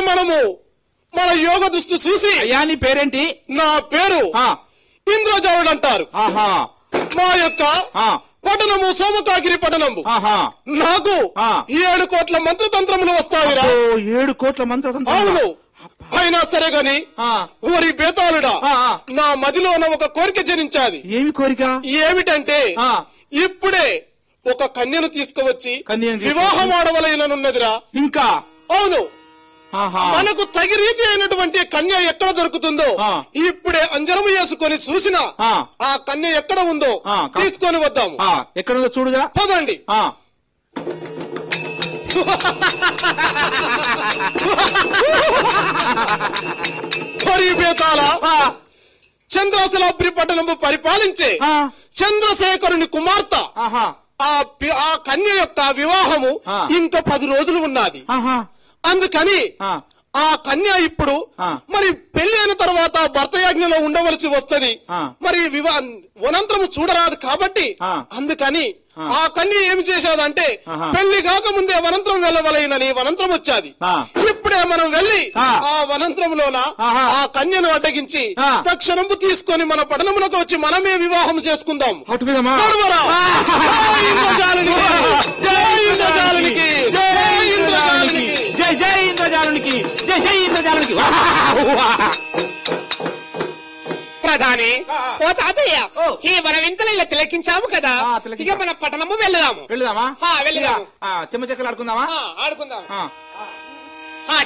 మనము మన యోగ దృష్టి చూసి అయ్యా నీ పేరేంటి నా పేరు ఆ, ఇంద్రజావుడు అంటారు ఆహా మా యొక్క ఆ, పట్టణము సోమకాగిరి పట్టణము ఆహా నాకు ఆ. ఏడు కోట్ల మంత్రతంత్రములు వస్తావిరా ఓ, ఏడు కోట్ల మంత్రతంత్రం అవును అయినా సరే గాని ఆ, ఓరి బేతాళుడా ఆ, ఆ. నా మదిలోన ఒక కోరిక జనించాది ఏమి కోరిక ఏమిటంటే ఆ. ఇప్పుడే ఒక కన్యను తీసుకువచ్చి కన్యను తీసుకువచ్చి- వివాహం ఆడవలైననున్నదిరా ఇంకా అవును ఆహా మనకు తగి రీతి అయినటువంటి కన్య ఎక్కడ దొరుకుతుందో ఆ. ఇప్పుడే అంజనము చేసుకొని చూసిన ఆ. ఆ కన్య ఎక్కడ ఉందో ఆ, కా- తీసుకొని వద్దాము ఆ, ఎక్కడుందో చూడుగా పదండి ఆ మరి బేతాళ ఆ, చంద్రశలాపురి పట్టణము పరిపాలించే ఆ, చంద్రశేఖరుని కుమార్తె ఆహా ఆ పి- ఆ కన్య యొక్క వివాహము ఆ. ఇంకా పది రోజులు ఉన్నది ఆహా అందుకని ఆ, ఆ కన్య ఇప్పుడు ఆ. మరి పెళ్లి అయిన తర్వాత భర్త యాజ్ఞలో ఉండవలసి వస్తది ఆ. మరి వివా వనంతరము చూడరాదు కాబట్టి ఆ. అందుకని ఆ కన్య ఏమి చేశాదంటే ఆహా. పెళ్లి కాకముందే వనంతరం వెళ్ళవలైనని వనంతరం వచ్చాది ఆ. ఇప్పుడే మనం వెళ్ళి ఆ. ఆ వనంతరంలోన ఆహా. ఆ కన్యను అడ్డగించి ఆ. తక్షణము తీసుకొని మన పట్టణమునకు వచ్చి మనమే వివాహం చేసుకుందాం అటు మీదమ్మా. నడువరా. జై ఇంద్రజాలునికి! జై ఇంద్రజాలునికి! జై ఇంద్రజాలునికి! జై జై ఇంద్రజాలునికి జై జై ఇంద్రజాలునికి ప్రధాని ఓ తాతయ్య ఓ. ఈ మన వింతలు ఇలా తిలకించాము కదా ఆ, ఇక తిలకించాం. మన పట్టణము వెళ్దాము వెళ్దామా ఆ, వెళ్దాము. చెమ్మ చెక్కలు ఆడుకుందామా ఆ, ఆడుకుందాం ఆ.